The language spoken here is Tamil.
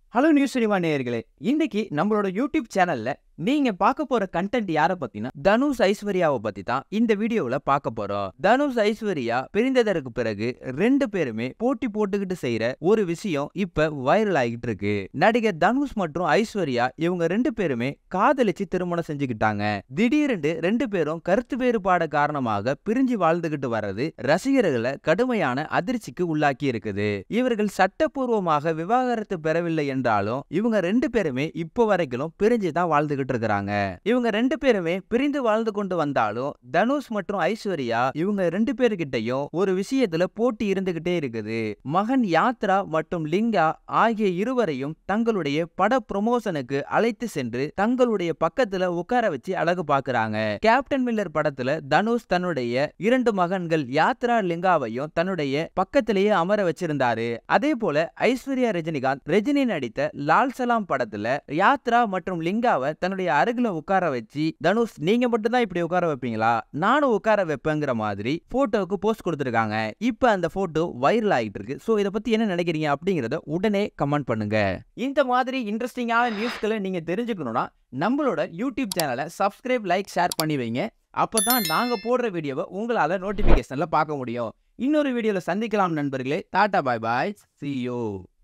ஹலோ நியூஸ் சினிமா நேயர்களே இன்னைக்கு நம்மளோட யூடியூப் சேனல்ல நீங்க பார்க்க போற கண்டென்ட் யார பத்தினா தனுஷ் ஐஸ்வர்யாவை பத்தி தான் இந்த வீடியோவுல பார்க்க போறோம் தனுஷ் ஐஸ்வர்யா பிரிந்ததற்கு பிறகு ரெண்டு பேருமே போட்டி போட்டுக்கிட்டு செய்யற ஒரு விஷயம் இப்ப வைரல் ஆகிட்டு இருக்கு நடிகர் தனுஷ் மற்றும் ஐஸ்வர்யா இவங்க ரெண்டு பேருமே காதலிச்சு திருமணம் செஞ்சுக்கிட்டாங்க திடீரென்று ரெண்டு பேரும் கருத்து வேறுபாடு காரணமாக பிரிஞ்சு வாழ்ந்துகிட்டு வர்றது ரசிகர்களை கடுமையான அதிர்ச்சிக்கு உள்ளாக்கி இருக்குது இவர்கள் சட்டப்பூர்வமாக விவாகரத்து பெறவில்லை என்றாலும் இவங்க ரெண்டு பேருமே இப்போ வரைக்கும் பிரிஞ்சு தான் வாழ்ந்துகிட்டு இருக்கிறாங்க இவங்க ரெண்டு பேருமே பிரிந்து வாழ்ந்து கொண்டு வந்தாலும் தனுஷ் மற்றும் ஐஸ்வர்யா இவங்க ரெண்டு பேருக்கிட்டையும் ஒரு விஷயத்துல போட்டி இருந்துகிட்டே இருக்குது மகன் யாத்ரா மற்றும் லிங்கா ஆகிய இருவரையும் தங்களுடைய பட ப்ரொமோஷனுக்கு அழைத்து சென்று தங்களுடைய பக்கத்துல உட்கார வச்சு அழகு பார்க்கறாங்க கேப்டன் மில்லர் படத்துல தனுஷ் தன்னுடைய இரண்டு மகன்கள் யாத்ரா லிங்காவையும் தன்னுடைய பக்கத்திலேயே அமர வச்சிருந்தாரு அதே போல ஐஸ்வர்யா ரஜினிகாந்த் ரஜினி நடித்த லால் சலாம் படத்துல யாத்ரா மற்றும் லிங்காவை தன்னுடைய அருகில உட்கார வச்சு தனுஷ் நீங்க மட்டும் தான் இப்படி உட்கார வைப்பீங்களா நானும் உட்கார வைப்பேங்கிற மாதிரி போட்டோவுக்கு போஸ்ட் கொடுத்துருக்காங்க இப்ப அந்த போட்டோ வைரல் ஆகிட்டு இருக்கு சோ இதை பத்தி என்ன நினைக்கிறீங்க அப்படிங்கறத உடனே கமெண்ட் பண்ணுங்க இந்த மாதிரி இன்ட்ரெஸ்டிங்கான நியூஸ்களை நீங்க தெரிஞ்சுக்கணும்னா நம்மளோட யூடியூப் சேனலை சப்ஸ்கிரைப் லைக் ஷேர் பண்ணி வைங்க அப்பதான் நாங்க போடுற வீடியோவை உங்களால நோட்டிபிகேஷன்ல பார்க்க முடியும் இன்னொரு வீடியோல சந்திக்கலாம் நண்பர்களே டாடா பாய் பாய் see you